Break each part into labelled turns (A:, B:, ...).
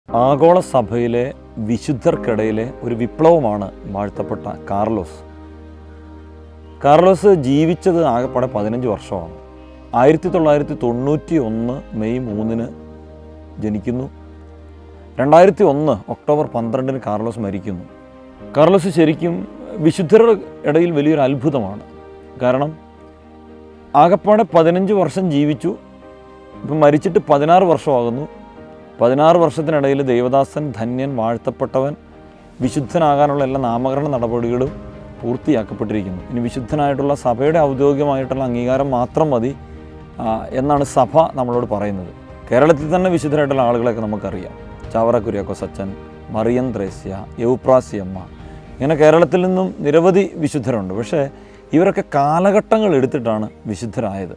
A: ആഗോള സഭയിലെ വിശുദ്ധർക്കിടയിലെ ഒരു വിപ്ലവമാണ് വാഴ്ത്തപ്പെട്ട കാർലോസ് കാർലോസ് ജീവിച്ചത് ആകെപ്പാടെ പതിനഞ്ച് വർഷമാണ് ആയിരത്തി തൊള്ളായിരത്തി തൊണ്ണൂറ്റി ഒന്ന് മെയ് മൂന്നിന് ജനിക്കുന്നു രണ്ടായിരത്തി ഒന്ന് ഒക്ടോബർ പന്ത്രണ്ടിന് കാർലോസ് മരിക്കുന്നു കാർലോസ് ശരിക്കും വിശുദ്ധരുടെ ഇടയിൽ വലിയൊരു അത്ഭുതമാണ് കാരണം ആകെപ്പാടെ പതിനഞ്ച് വർഷം ജീവിച്ചു ഇപ്പം മരിച്ചിട്ട് പതിനാറ് വർഷമാകുന്നു പതിനാറ് വർഷത്തിനിടയിൽ ദേവദാസൻ ധന്യൻ വാഴ്ത്തപ്പെട്ടവൻ വിശുദ്ധനാകാനുള്ള എല്ലാ നാമകരണ നടപടികളും പൂർത്തിയാക്കപ്പെട്ടിരിക്കുന്നു ഇനി വിശുദ്ധനായിട്ടുള്ള സഭയുടെ ഔദ്യോഗികമായിട്ടുള്ള അംഗീകാരം മാത്രം മതി ആ, എന്നാണ് സഭ നമ്മളോട് പറയുന്നത് കേരളത്തിൽ തന്നെ വിശുദ്ധരായിട്ടുള്ള ആളുകളെയൊക്കെ നമുക്കറിയാം ചാവറ കുര്യാക്കോസ് അച്ഛൻ മറിയം ത്രേസ്യ യൗപ്രാസിയമ്മ ഇങ്ങനെ കേരളത്തിൽ നിന്നും നിരവധി വിശുദ്ധരുണ്ട് പക്ഷേ ഇവരൊക്കെ കാലഘട്ടങ്ങൾ എടുത്തിട്ടാണ് വിശുദ്ധരായത്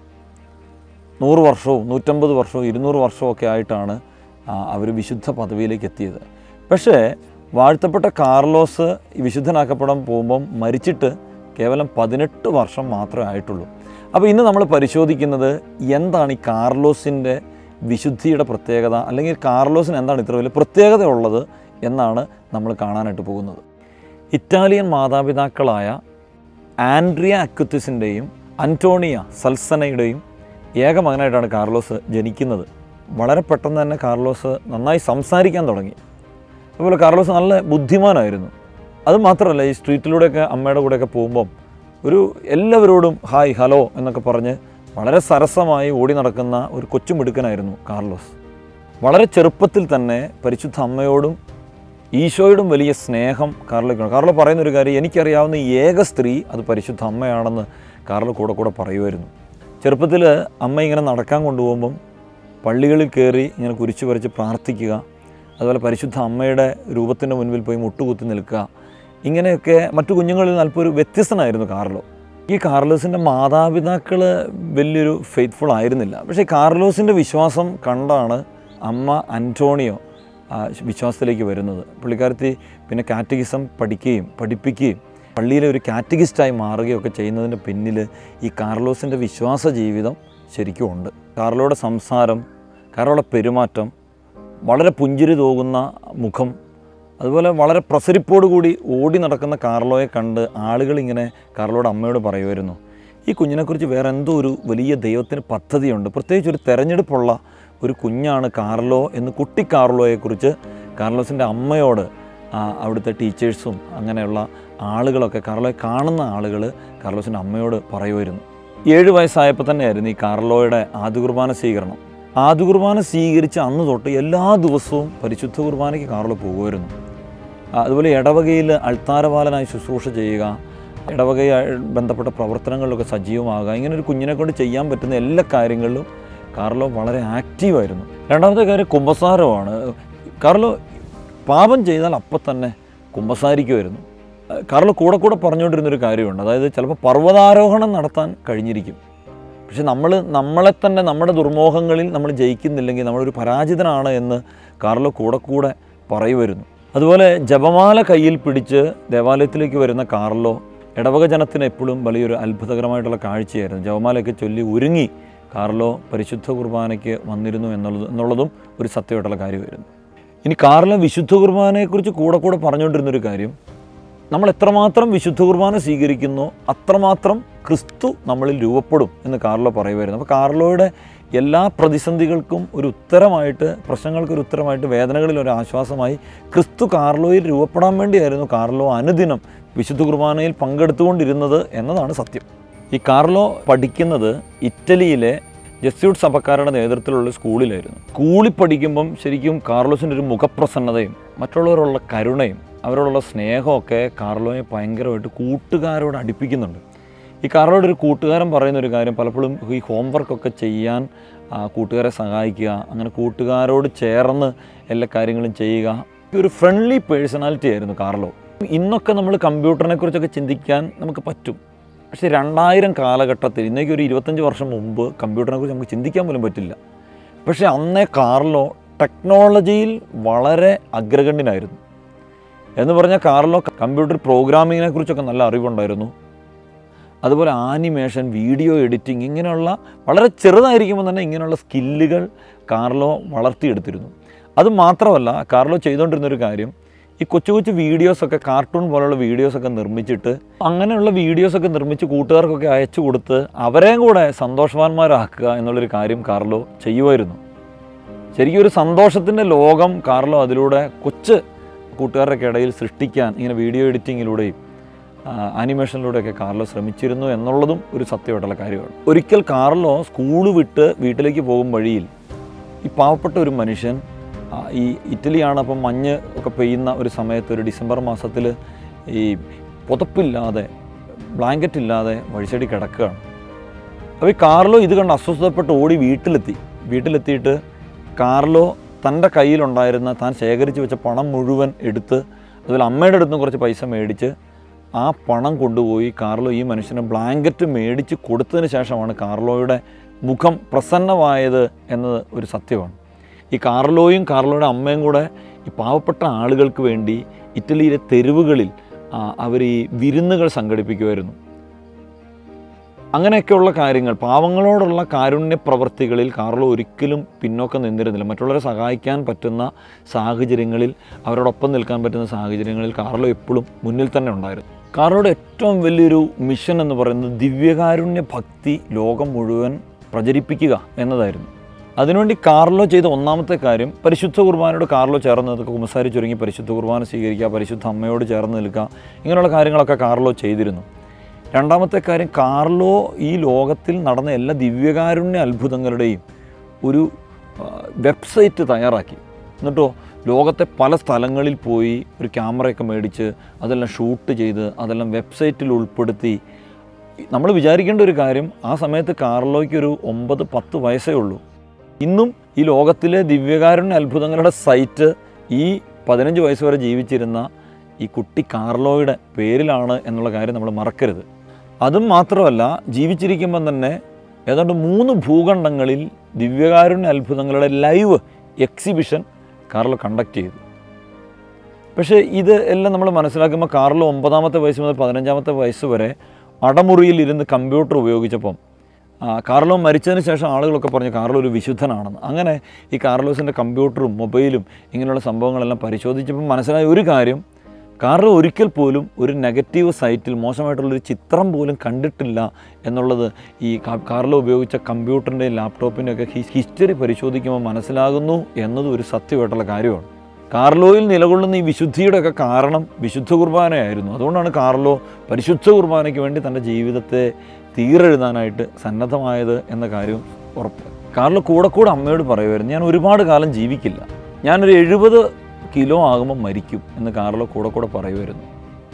A: നൂറ് വർഷവും നൂറ്റമ്പത് വർഷവും ഇരുന്നൂറ് വർഷവും ഒക്കെ ആയിട്ടാണ് അവർ വിശുദ്ധ പദവിയിലേക്ക് എത്തിയത് പക്ഷേ വാഴ്ത്തപ്പെട്ട കാർലോസ് ഈ വിശുദ്ധനാക്കപ്പെടാൻ പോകുമ്പം മരിച്ചിട്ട് കേവലം പതിനെട്ട് വർഷം മാത്രമേ ആയിട്ടുള്ളൂ അപ്പോൾ ഇന്ന് നമ്മൾ പരിശോധിക്കുന്നത് എന്താണ് ഈ കാർലോസിൻ്റെ വിശുദ്ധിയുടെ പ്രത്യേകത അല്ലെങ്കിൽ കാർലോസിന് എന്താണ് ഇത്ര വലിയ പ്രത്യേകത ഉള്ളത് എന്നാണ് നമ്മൾ കാണാനായിട്ട് പോകുന്നത് ഇറ്റാലിയൻ മാതാപിതാക്കളായ ആൻഡ്രിയ അക്യുത്തിസിൻ്റെയും അന്റോണിയ സൽസനയുടെയും ഏക മകനായിട്ടാണ് കാർലോസ് ജനിക്കുന്നത് വളരെ പെട്ടെന്ന് തന്നെ കാർലോസ് നന്നായി സംസാരിക്കാൻ തുടങ്ങി അതുപോലെ കാർലോസ് നല്ല ബുദ്ധിമാനായിരുന്നു അത് മാത്രമല്ല ഈ സ്ട്രീറ്റിലൂടെയൊക്കെ അമ്മയുടെ കൂടെയൊക്കെ പോകുമ്പം ഒരു എല്ലാവരോടും ഹായ് ഹലോ എന്നൊക്കെ പറഞ്ഞ് വളരെ സരസമായി ഓടി നടക്കുന്ന ഒരു കൊച്ചുമിടുക്കനായിരുന്നു കാർലോസ് വളരെ ചെറുപ്പത്തിൽ തന്നെ പരിശുദ്ധ അമ്മയോടും ഈശോയോടും വലിയ സ്നേഹം കാർലോയ്ക്കാണ് കാർലോ പറയുന്ന ഒരു കാര്യം എനിക്കറിയാവുന്ന ഈ ഏക സ്ത്രീ അത് പരിശുദ്ധ അമ്മയാണെന്ന് കാർലോ കൂടെ കൂടെ പറയുമായിരുന്നു ചെറുപ്പത്തിൽ അമ്മ ഇങ്ങനെ നടക്കാൻ കൊണ്ടുപോകുമ്പം പള്ളികളിൽ കയറി ഇങ്ങനെ കുരിശു വരച്ച് പ്രാർത്ഥിക്കുക അതുപോലെ പരിശുദ്ധ അമ്മയുടെ രൂപത്തിൻ്റെ മുൻപിൽ പോയി മുട്ടുകുത്തി നിൽക്കുക ഇങ്ങനെയൊക്കെ മറ്റു കുഞ്ഞുങ്ങളിൽ നിന്ന് അല്പം ഒരു വ്യത്യസ്തനായിരുന്നു കാർലോ ഈ കാർലോസിൻ്റെ മാതാപിതാക്കൾ വലിയൊരു ഫെയ്ത്ത്ഫുൾ ആയിരുന്നില്ല പക്ഷേ കാർലോസിൻ്റെ വിശ്വാസം കണ്ടാണ് അമ്മ അന്റോണിയോ ആ, വിശ്വാസത്തിലേക്ക് വരുന്നത് പുള്ളിക്കാരത്തി പിന്നെ കാറ്റഗിസം പഠിക്കുകയും പഠിപ്പിക്കുകയും പള്ളിയിലെ ഒരു കാറ്റഗിസ്റ്റായി മാറുകയൊക്കെ ചെയ്യുന്നതിൻ്റെ പിന്നിൽ ഈ കാർലോസിൻ്റെ വിശ്വാസ ജീവിതം ശരിക്കും ഉണ്ട് കാർലോയുടെ സംസാരം കാർലോയുടെ പെരുമാറ്റം വളരെ പുഞ്ചിരി തോകുന്ന മുഖം അതുപോലെ വളരെ പ്രസരിപ്പോടു കൂടി ഓടി നടക്കുന്ന കാർലോയെ കണ്ട് ആളുകൾ ഇങ്ങനെ കാർലോയുടെ അമ്മയോട് പറയുമായിരുന്നു ഈ കുഞ്ഞിനെക്കുറിച്ച് വേറെ എന്തോ ഒരു വലിയ ദൈവത്തിന് പദ്ധതിയുണ്ട് പ്രത്യേകിച്ച് ഒരു തെരഞ്ഞെടുപ്പുള്ള ഒരു കുഞ്ഞാണ് കാർലോ എന്ന് കുട്ടി കാർലോയെക്കുറിച്ച് കാർലോസിൻ്റെ അമ്മയോട് ആ, അവിടുത്തെ ടീച്ചേഴ്സും അങ്ങനെയുള്ള ആളുകളൊക്കെ കാർലോയെ കാണുന്ന ആളുകൾ കാർലോസിൻ്റെ അമ്മയോട് പറയുമായിരുന്നു ഏഴ് വയസ്സായപ്പോൾ തന്നെയായിരുന്നു ഈ കാർലോയുടെ ആദ്യ കുർബാന സ്വീകരണം ആദ്യ കുർബാന സ്വീകരിച്ച അന്ന് തൊട്ട് എല്ലാ ദിവസവും പരിശുദ്ധ കുർബാനയ്ക്ക് കാർലോ പോകുമായിരുന്നു ആ, അതുപോലെ ഇടവകയിൽ അൾത്താരപാലനായി ശുശ്രൂഷ ചെയ്യുക ഇടവകയായി ബന്ധപ്പെട്ട പ്രവർത്തനങ്ങളിലൊക്കെ സജീവമാകുക ഇങ്ങനെ ഒരു കുഞ്ഞിനെ കൊണ്ട് ചെയ്യാൻ പറ്റുന്ന എല്ലാ കാര്യങ്ങളിലും കാർലോ വളരെ ആക്റ്റീവായിരുന്നു രണ്ടാമത്തെ കാര്യം കുമ്പസാരമാണ് കാർലോ പാപം ചെയ്താൽ അപ്പം തന്നെ കുമ്പസാരിക്കുമായിരുന്നു ആ, കാർലോ കൂടെ കൂടെ പറഞ്ഞുകൊണ്ടിരുന്നൊരു കാര്യമുണ്ട് അതായത് ചിലപ്പോൾ പർവ്വതാരോഹണം നടത്താൻ കഴിഞ്ഞിരിക്കും പക്ഷെ നമ്മൾ നമ്മളെ തന്നെ നമ്മുടെ ദുർമോഹങ്ങളിൽ നമ്മൾ ജയിക്കുന്നില്ലെങ്കിൽ നമ്മളൊരു പരാജിതനാണ് എന്ന് കാർലോ കൂടെ കൂടെ പറയുമായിരുന്നു അതുപോലെ ജപമാല കയ്യിൽ പിടിച്ച് ദേവാലയത്തിലേക്ക് വരുന്ന കാർലോ ഇടവക ജനത്തിന് എപ്പോഴും വലിയൊരു അത്ഭുതകരമായിട്ടുള്ള കാഴ്ചയായിരുന്നു ജപമാലയൊക്കെ ചൊല്ലി ഒരുങ്ങി കാർലോ പരിശുദ്ധ കുർബാനയ്ക്ക് വന്നിരുന്നു എന്നുള്ളത് എന്നുള്ളതും ഒരു സത്യമായിട്ടുള്ള കാര്യമായിരുന്നു ഇനി കാർലോ വിശുദ്ധ കുർബാനയെക്കുറിച്ച് കൂടെ കൂടെ പറഞ്ഞുകൊണ്ടിരുന്നൊരു കാര്യം നമ്മൾ എത്രമാത്രം വിശുദ്ധ കുർബാന സ്വീകരിക്കുന്നോ അത്രമാത്രം ക്രിസ്തു നമ്മളിൽ രൂപപ്പെടും എന്ന് കാർലോ പറയുമായിരുന്നു അപ്പോൾ കാർലോയുടെ എല്ലാ പ്രതിസന്ധികൾക്കും ഒരു ഉത്തരമായിട്ട് പ്രശ്നങ്ങൾക്ക് ഒരു ഉത്തരമായിട്ട് വേദനകളിൽ ഒരു ആശ്വാസമായി ക്രിസ്തു കാർലോയിൽ രൂപപ്പെടാൻ വേണ്ടിയായിരുന്നു കാർലോ അനുദിനം വിശുദ്ധ കുർബാനയിൽ പങ്കെടുത്തുകൊണ്ടിരുന്നത് എന്നതാണ് സത്യം ഈ കാർലോ പഠിക്കുന്നത് ഇറ്റലിയിലെ ജസ്യൂട്ട് സഭക്കാരുടെ നേതൃത്വത്തിലുള്ള സ്കൂളിലായിരുന്നു സ്കൂളിൽ പഠിക്കുമ്പം ശരിക്കും കാർലോസിൻ്റെ ഒരു മുഖപ്രസന്നതയും മറ്റുള്ളവരോടുള്ള കരുണയും അവരോടുള്ള സ്നേഹമൊക്കെ കാർലോയെ ഭയങ്കരമായിട്ട് കൂട്ടുകാരോട് അടുപ്പിക്കുന്നുണ്ട് ഈ കാർലോയുടെ ഒരു കൂട്ടുകാരൻ പറയുന്ന ഒരു കാര്യം പലപ്പോഴും ഈ ഹോംവർക്കൊക്കെ ചെയ്യാൻ ആ, കൂട്ടുകാരെ സഹായിക്കുക അങ്ങനെ കൂട്ടുകാരോട് ചേർന്ന് എല്ലാ കാര്യങ്ങളും ചെയ്യുക ഒരു ഫ്രണ്ട്ലി പേഴ്സണാലിറ്റി ആയിരുന്നു കാർലോ ഇന്നൊക്കെ നമ്മൾ കമ്പ്യൂട്ടറിനെ കുറിച്ചൊക്കെ ചിന്തിക്കാൻ നമുക്ക് പറ്റും പക്ഷേ രണ്ടായിരം കാലഘട്ടത്തിൽ ഇന്നേക്ക് ഒരു ഇരുപത്തഞ്ച് വർഷം മുമ്പ് കമ്പ്യൂട്ടറിനെ കുറിച്ച് നമുക്ക് ചിന്തിക്കാൻ പോലും പറ്റില്ല പക്ഷേ അന്നേ കാർലോ ടെക്നോളജിയിൽ വളരെ അഗ്രഗണ്യനായിരുന്നു എന്ന് പറഞ്ഞാൽ കാർലോ കമ്പ്യൂട്ടർ പ്രോഗ്രാമിങ്ങിനെ കുറിച്ചൊക്കെ നല്ല അറിവുണ്ടായിരുന്നു അതുപോലെ ആനിമേഷൻ വീഡിയോ എഡിറ്റിംഗ് ഇങ്ങനെയുള്ള വളരെ ചെറുതായിരിക്കുമ്പോൾ തന്നെ ഇങ്ങനെയുള്ള സ്കില്ലുകൾ കാർലോ വളർത്തിയെടുത്തിരുന്നു അത് മാത്രമല്ല കാർലോ ചെയ്തുകൊണ്ടിരുന്നൊരു കാര്യം ഈ കൊച്ചു കൊച്ചു വീഡിയോസൊക്കെ കാർട്ടൂൺ പോലുള്ള വീഡിയോസൊക്കെ നിർമ്മിച്ചിട്ട് അങ്ങനെയുള്ള വീഡിയോസൊക്കെ നിർമ്മിച്ച് കൂട്ടുകാർക്കൊക്കെ അയച്ചു കൊടുത്ത് അവരെയും കൂടെ സന്തോഷവാന്മാരാക്കുക എന്നുള്ളൊരു കാര്യം കാർലോ ചെയ്യുമായിരുന്നു ശരിക്കും ഒരു സന്തോഷത്തിൻ്റെ ലോകം കാർലോ അതിലൂടെ കൊച്ച് കൂട്ടുകാരുടെയൊക്കെ ഇടയിൽ സൃഷ്ടിക്കാൻ ഇങ്ങനെ വീഡിയോ എഡിറ്റിങ്ങിലൂടെയും ആനിമേഷനിലൂടെയൊക്കെ കാർലോ ശ്രമിച്ചിരുന്നു എന്നുള്ളതും ഒരു സത്യമായിട്ടുള്ള കാര്യമാണ് ഒരിക്കൽ കാർലോ സ്കൂൾ വിട്ട് വീട്ടിലേക്ക് പോകും വഴിയിൽ ഈ പാവപ്പെട്ട ഒരു മനുഷ്യൻ ആ, ഈ ഇറ്റലിയാണ് അപ്പം മഞ്ഞ് ഒക്കെ പെയ്യുന്ന ഒരു സമയത്ത് ഒരു ഡിസംബർ മാസത്തിൽ ഈ പുതപ്പില്ലാതെ ബ്ലാങ്കറ്റ് ഇല്ലാതെ വഴിച്ചടി കിടക്കുകയാണ് അപ്പോൾ ഈ കാർലോ ഇത് കണ്ട് അസ്വസ്ഥപ്പെട്ട് ഓടി വീട്ടിലെത്തി വീട്ടിലെത്തിയിട്ട് കാർലോ തൻ്റെ കയ്യിലുണ്ടായിരുന്ന താൻ ശേഖരിച്ച് വെച്ച പണം മുഴുവൻ എടുത്ത് അതുപോലെ അമ്മയുടെ അടുത്ത് നിന്ന് കുറച്ച് പൈസ മേടിച്ച് ആ പണം കൊണ്ടുപോയി കാർലോ ഈ മനുഷ്യന് ബ്ലാങ്കറ്റ് മേടിച്ച് കൊടുത്തതിന് ശേഷമാണ് കാർലോയുടെ മുഖം പ്രസന്നമായത് എന്നത് ഒരു സത്യമാണ് ഈ കാർലോയും കാർലോയുടെ അമ്മയും കൂടെ ഈ പാവപ്പെട്ട ആളുകൾക്ക് വേണ്ടി ഇറ്റലിയിലെ തെരുവുകളിൽ അവർ ഈ വിരുന്നുകൾ സംഘടിപ്പിക്കുമായിരുന്നു അങ്ങനെയൊക്കെയുള്ള കാര്യങ്ങൾ പാവങ്ങളോടുള്ള കാരുണ്യ പ്രവർത്തികളിൽ കാർലോ ഒരിക്കലും പിന്നോക്കം നിന്നിരുന്നില്ല മറ്റുള്ളവരെ സഹായിക്കാൻ പറ്റുന്ന സാഹചര്യങ്ങളിൽ അവരോടൊപ്പം നിൽക്കാൻ പറ്റുന്ന സാഹചര്യങ്ങളിൽ കാർലോ എപ്പോഴും മുന്നിൽ തന്നെ ഉണ്ടായിരുന്നു കാർലോയുടെ ഏറ്റവും വലിയൊരു മിഷൻ എന്ന് പറയുന്നത് ദിവ്യകാരുണ്യ ഭക്തി ലോകം മുഴുവൻ പ്രചരിപ്പിക്കുക എന്നതായിരുന്നു അതിനുവേണ്ടി കാർലോ ചെയ്ത ഒന്നാമത്തെ കാര്യം പരിശുദ്ധ കുർബാനയോട് കാർലോ ചേർന്ന് നിൽക്കുക കുമ്പസാരി ചുരുങ്ങി പരിശുദ്ധ കുർബാന സ്വീകരിക്കുക പരിശുദ്ധ അമ്മയോട് ചേർന്ന് നിൽക്കുക ഇങ്ങനെയുള്ള കാര്യങ്ങളൊക്കെ കാർലോ ചെയ്തിരുന്നു രണ്ടാമത്തെ കാര്യം കാർലോ ഈ ലോകത്തിൽ നടന്ന എല്ലാ ദിവ്യകാരുണ്യ അത്ഭുതങ്ങളുടെയും ഒരു ആ, വെബ്സൈറ്റ് തയ്യാറാക്കി എന്നിട്ടോ ലോകത്തെ പല സ്ഥലങ്ങളിൽ പോയി ഒരു ക്യാമറയൊക്കെ മേടിച്ച് അതെല്ലാം ഷൂട്ട് ചെയ്ത് അതെല്ലാം വെബ്സൈറ്റിൽ ഉൾപ്പെടുത്തി നമ്മൾ വിചാരിക്കേണ്ട ഒരു കാര്യം ആ സമയത്ത് കാർലോയ്ക്ക് ഒരു ഒമ്പത് പത്ത് വയസ്സേ ഉള്ളൂ ഇന്നും ഈ ലോകത്തിലെ ദിവ്യകാരുണ്യ അത്ഭുതങ്ങളുടെ സൈറ്റ് ഈ പതിനഞ്ച് വയസ്സ് വരെ ജീവിച്ചിരുന്ന ഈ കുട്ടി കാർലോയുടെ പേരിലാണ് എന്നുള്ള കാര്യം നമ്മൾ മറക്കരുത് അതും മാത്രമല്ല ജീവിച്ചിരിക്കുമ്പം തന്നെ ഏതാണ്ട് മൂന്ന് ഭൂഖണ്ഡങ്ങളിൽ ദിവ്യകാരുണ്യ അത്ഭുതങ്ങളുടെ ലൈവ് എക്സിബിഷൻ കാർലോ കണ്ടക്ട് ചെയ്തു പക്ഷേ ഇത് എല്ലാം നമ്മൾ മനസ്സിലാക്കുമ്പോൾ കാർലോ ഒമ്പതാമത്തെ വയസ്സ് മുതൽ പതിനഞ്ചാമത്തെ വയസ്സ് വരെ അടമുറിയിൽ ഇരുന്ന് കമ്പ്യൂട്ടർ ഉപയോഗിച്ചപ്പം ആ, കാർലോ മരിച്ചതിന് ശേഷം ആളുകളൊക്കെ പറഞ്ഞു കാർലോ ഒരു വിശുദ്ധനാണെന്ന് അങ്ങനെ ഈ കാർലോസിൻ്റെ കമ്പ്യൂട്ടറും മൊബൈലും ഇങ്ങനെയുള്ള സംഭവങ്ങളെല്ലാം പരിശോധിച്ചപ്പോൾ മനസ്സിലായ ഒരു കാര്യം കാർലോ ഒരിക്കൽ പോലും ഒരു നെഗറ്റീവ് സൈറ്റിൽ മോശമായിട്ടുള്ളൊരു ചിത്രം പോലും കണ്ടിട്ടില്ല എന്നുള്ളത് ഈ കാ- കാർലോ ഉപയോഗിച്ച കമ്പ്യൂട്ടറിൻ്റെയും ലാപ്ടോപ്പിൻ്റെയും ഒക്കെ ഹി- ഹിസ്റ്ററി പരിശോധിക്കുമ്പോൾ മനസ്സിലാകുന്നു എന്നതും ഒരു സത്യമായിട്ടുള്ള കാര്യമാണ് കാർലോയിൽ നിലകൊള്ളുന്ന ഈ വിശുദ്ധിയുടെ ഒക്കെ കാരണം വിശുദ്ധ കുർബാനയായിരുന്നു അതുകൊണ്ടാണ് കാർലോ പരിശുദ്ധ കുർബാനയ്ക്ക് വേണ്ടി തൻ്റെ ജീവിതത്തെ തീരെഴുതാനായിട്ട് സന്നദ്ധമായത് എന്ന കാര്യം ഉറപ്പ് കാർലോ കൂടെ കൂടെ അമ്മയോട് പറയുമായിരുന്നു ഞാൻ ഒരുപാട് കാലം ജീവിക്കില്ല ഞാനൊരു എഴുപത് കിലോ ആകുമ്പോൾ മരിക്കും എന്ന് കാർലോ കൂടെ കൂടെ പറയുമായിരുന്നു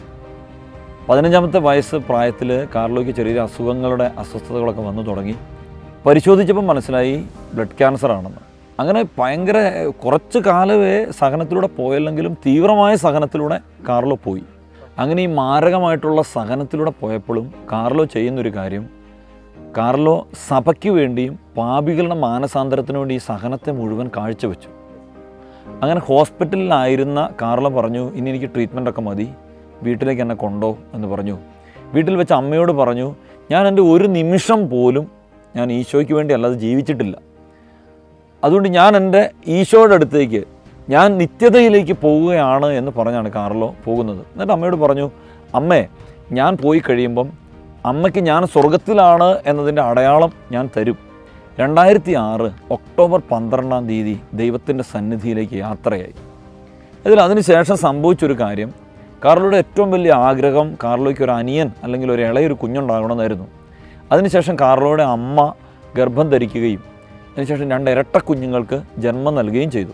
A: പതിനഞ്ചാമത്തെ വയസ്സ് പ്രായത്തിൽ കാർലോയ്ക്ക് ചെറിയ അസുഖങ്ങളുടെ അസ്വസ്ഥതകളൊക്കെ വന്നു തുടങ്ങി പരിശോധിച്ചപ്പോൾ മനസ്സിലായി ബ്ലഡ് ക്യാൻസർ ആണെന്ന് അങ്ങനെ ഭയങ്കര കുറച്ച് കാലമേ സഹനത്തിലൂടെ പോയല്ലെങ്കിലും തീവ്രമായ സഹനത്തിലൂടെ കാർലോ പോയി അങ്ങനെ ഈ മാരകമായിട്ടുള്ള സഹനത്തിലൂടെ പോയപ്പോഴും കാർലോ ചെയ്യുന്നൊരു കാര്യം കാർലോ സഭയ്ക്ക് വേണ്ടിയും പാപികളുടെ മാനസാന്തരത്തിന് വേണ്ടി ഈ സഹനത്തെ മുഴുവൻ കാഴ്ചവെച്ചു അങ്ങനെ ഹോസ്പിറ്റലിലായിരുന്ന കാർലോ പറഞ്ഞു ഇനി എനിക്ക് ട്രീറ്റ്മെൻ്റ് ഒക്കെ മതി വീട്ടിലേക്ക് എന്നെ കൊണ്ടോ എന്ന് പറഞ്ഞു വീട്ടിൽ വെച്ച് അമ്മയോട് പറഞ്ഞു ഞാൻ എൻ്റെ ഒരു നിമിഷം പോലും ഞാൻ ഈശോയ്ക്ക് വേണ്ടി അല്ലാതെ ജീവിച്ചിട്ടില്ല അതുകൊണ്ട് ഞാൻ എൻ്റെ ഈശോയുടെ അടുത്തേക്ക് ഞാൻ നിത്യതയിലേക്ക് പോവുകയാണ് എന്ന് പറഞ്ഞാണ് കാർലോ പോകുന്നത് എന്നിട്ട് അമ്മയോട് പറഞ്ഞു അമ്മേ ഞാൻ പോയി കഴിയുമ്പം അമ്മയ്ക്ക് ഞാൻ സ്വർഗത്തിലാണ് എന്നതിൻ്റെ അടയാളം ഞാൻ തരും രണ്ടായിരത്തി ആറ് ഒക്ടോബർ പന്ത്രണ്ടാം തീയതി ദൈവത്തിൻ്റെ സന്നിധിയിലേക്ക് യാത്രയായി ഇതിൽ അതിനുശേഷം സംഭവിച്ചൊരു കാര്യം കാർലോയുടെ ഏറ്റവും വലിയ ആഗ്രഹം കാർലോയ്ക്ക് ഒരു അനിയൻ അല്ലെങ്കിൽ ഒരു ഇളയൊരു കുഞ്ഞുണ്ടാകണമെന്നായിരുന്നു അതിനുശേഷം കാർലോയുടെ അമ്മ ഗർഭം ധരിക്കുകയും അതിനുശേഷം രണ്ട് ഇരട്ട കുഞ്ഞുങ്ങൾക്ക് ജന്മം നൽകുകയും ചെയ്തു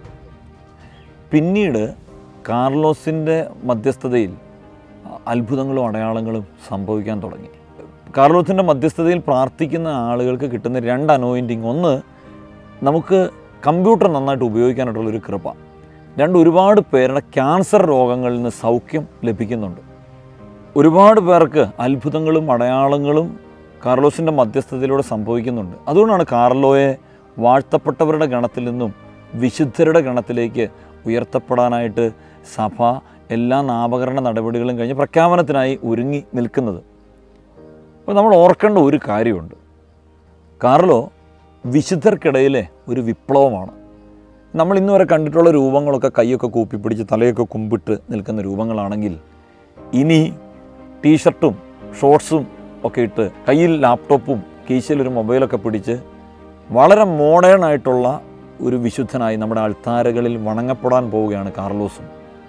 A: പിന്നീട് കാർലോസിൻ്റെ മധ്യസ്ഥതയിൽ അത്ഭുതങ്ങളും അടയാളങ്ങളും സംഭവിക്കാൻ തുടങ്ങി കാർലോസിൻ്റെ മധ്യസ്ഥതയിൽ പ്രാർത്ഥിക്കുന്ന ആളുകൾക്ക് കിട്ടുന്ന രണ്ട് അനോയിൻറ്റിങ് ഒന്ന് നമുക്ക് കമ്പ്യൂട്ടർ നന്നായിട്ട് ഉപയോഗിക്കാനായിട്ടുള്ളൊരു കൃപ രണ്ട് ഒരുപാട് പേരുടെ ക്യാൻസർ രോഗങ്ങളിൽ നിന്ന് സൗഖ്യം ലഭിക്കുന്നുണ്ട് ഒരുപാട് പേർക്ക് അത്ഭുതങ്ങളും അടയാളങ്ങളും കാർലോസിൻ്റെ മധ്യസ്ഥതയിലൂടെ സംഭവിക്കുന്നുണ്ട് അതുകൊണ്ടാണ് കാർലോയെ വാഴ്ത്തപ്പെട്ടവരുടെ ഗണത്തിൽ നിന്നും വിശുദ്ധരുടെ ഗണത്തിലേക്ക് ഉയർത്തപ്പെടാനായിട്ട് സഭ എല്ലാ നാമകരണ നടപടികളും കഴിഞ്ഞ് പ്രഖ്യാപനത്തിനായി ഒരുങ്ങി നിൽക്കുന്നത് അപ്പോൾ നമ്മൾ ഓർക്കേണ്ട ഒരു കാര്യമുണ്ട് കാർലോ വിശുദ്ധർക്കിടയിലെ ഒരു വിപ്ലവമാണ് നമ്മൾ ഇന്ന് വരെ കണ്ടിട്ടുള്ള രൂപങ്ങളൊക്കെ കൈയൊക്കെ കൂപ്പിപ്പിടിച്ച് തലയൊക്കെ കുമ്പിട്ട് നിൽക്കുന്ന രൂപങ്ങളാണെങ്കിൽ ഇനി ടീഷർട്ടും ഷോർട്സും ഒക്കെ ഇട്ട് കയ്യിൽ ലാപ്ടോപ്പും കീശയിൽ ഒരു മൊബൈലൊക്കെ പിടിച്ച് വളരെ മോഡേൺ ആയിട്ടുള്ള ഒരു വിശുദ്ധനായി നമ്മുടെ അൾത്താരകളിൽ വണങ്ങപ്പെടാൻ പോവുകയാണ് കാർലോസും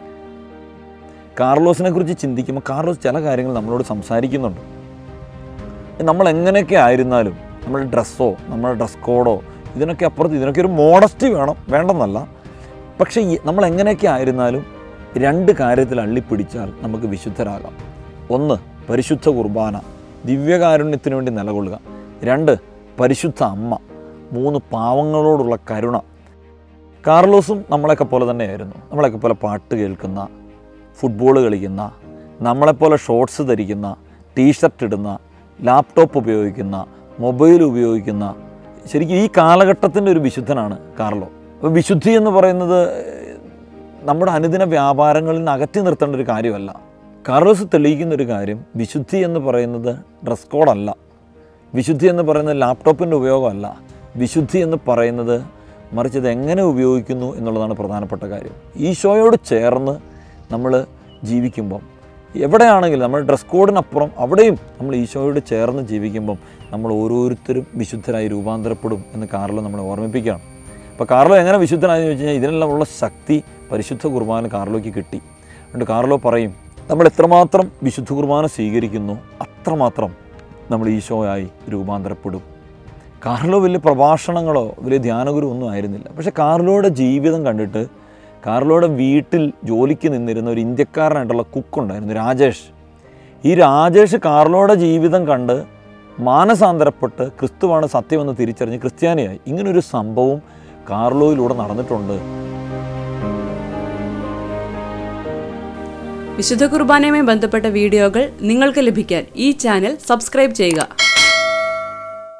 A: കാർലോസിനെ കുറിച്ച് ചിന്തിക്കുമ്പോൾ കാർലോസ് ചില കാര്യങ്ങൾ നമ്മളോട് സംസാരിക്കുന്നുണ്ട് നമ്മൾ എങ്ങനെയൊക്കെ ആയിരുന്നാലും നമ്മുടെ ഡ്രസ്സോ നമ്മുടെ ഡ്രസ് കോഡോ ഇതിനൊക്കെ അപ്പുറത്ത് ഇതിനൊക്കെ ഒരു മോഡസ്റ്റി വേണം വേണ്ടെന്നല്ല പക്ഷേ ഈ നമ്മൾ എങ്ങനെയൊക്കെ ആയിരുന്നാലും രണ്ട് കാര്യത്തിൽ അള്ളിപ്പിടിച്ചാൽ നമുക്ക് വിശുദ്ധരാകാം ഒന്ന് പരിശുദ്ധ കുർബാന ദിവ്യകാരുണ്യത്തിന് വേണ്ടി നിലകൊള്ളുക രണ്ട് പരിശുദ്ധ അമ്മ മൂന്ന് പാവങ്ങളോടുള്ള കരുണ കാർലോസും നമ്മളെയൊക്കെ പോലെ തന്നെയായിരുന്നു നമ്മളെയൊക്കെ പോലെ പാട്ട് കേൾക്കുന്ന ഫുട്ബോൾ കളിക്കുന്ന നമ്മളെപ്പോലെ ഷോർട്സ് ധരിക്കുന്ന ടീഷർട്ട് ഇടുന്ന ലാപ്ടോപ്പ് ഉപയോഗിക്കുന്ന മൊബൈൽ ഉപയോഗിക്കുന്ന ശരിക്കും ഈ കാലഘട്ടത്തിൻ്റെ ഒരു വിശുദ്ധനാണ് കാർലോ അപ്പോൾ വിശുദ്ധി എന്ന് പറയുന്നത് നമ്മുടെ അനുദിന വ്യാപാരങ്ങളിൽ നിന്ന് അകറ്റി നിർത്തേണ്ട ഒരു കാര്യമല്ല കാർലോസ് തെളിയിക്കുന്ന ഒരു കാര്യം വിശുദ്ധി എന്ന് പറയുന്നത് ഡ്രസ് കോഡല്ല വിശുദ്ധി എന്ന് പറയുന്നത് ലാപ്ടോപ്പിൻ്റെ ഉപയോഗമല്ല വിശുദ്ധി എന്ന് പറയുന്നത് മറിച്ച് ഇത് എങ്ങനെ ഉപയോഗിക്കുന്നു എന്നുള്ളതാണ് പ്രധാനപ്പെട്ട കാര്യം ഈശോയോട് ചേർന്ന് നമ്മൾ ജീവിക്കുമ്പം എവിടെയാണെങ്കിലും നമ്മൾ ഡ്രസ് കോഡിനപ്പുറം അവിടെയും നമ്മൾ ഈശോയോട് ചേർന്ന് ജീവിക്കുമ്പം നമ്മൾ ഓരോരുത്തരും വിശുദ്ധരായി രൂപാന്തരപ്പെടും എന്ന് കാർലോ നമ്മളെ ഓർമ്മിപ്പിക്കുകയാണ് അപ്പോൾ കാർലോ എങ്ങനെ വിശുദ്ധനായെന്ന് ചോദിച്ചു കഴിഞ്ഞാൽ ഇതിനെല്ലാം ഉള്ള ശക്തി പരിശുദ്ധ കുർബാന കാർലോയ്ക്ക് കിട്ടി അതുകൊണ്ട് കാർലോ പറയും നമ്മൾ എത്രമാത്രം വിശുദ്ധ കുർബാന സ്വീകരിക്കുന്നു അത്രമാത്രം നമ്മൾ ഈശോയായി രൂപാന്തരപ്പെടും കാർലോ വലിയ പ്രഭാഷണങ്ങളോ വലിയ ധ്യാനഗുരു ഒന്നും ആയിരുന്നില്ല പക്ഷെ കാർലോയുടെ ജീവിതം കണ്ടിട്ട് കാർലോയുടെ വീട്ടിൽ ജോലിക്ക് നിന്നിരുന്ന ഒരു ഇന്ത്യക്കാരനായിട്ടുള്ള കുക്കുണ്ടായിരുന്നു രാജേഷ് ഈ രാജേഷ് കാർലോയുടെ ജീവിതം കണ്ട് മാനസാന്തരപ്പെട്ട് ക്രിസ്തുവാണ് സത്യമെന്ന് തിരിച്ചറിഞ്ഞ് ക്രിസ്ത്യാനിയായി ഇങ്ങനൊരു സംഭവം കാർലോയിലൂടെ നടന്നിട്ടുണ്ട്
B: വിശുദ്ധ കുർബാനയുമായി ബന്ധപ്പെട്ട വീഡിയോകൾ നിങ്ങൾക്ക് ലഭിക്കാൻ ഈ ചാനൽ സബ്സ്ക്രൈബ് ചെയ്യുക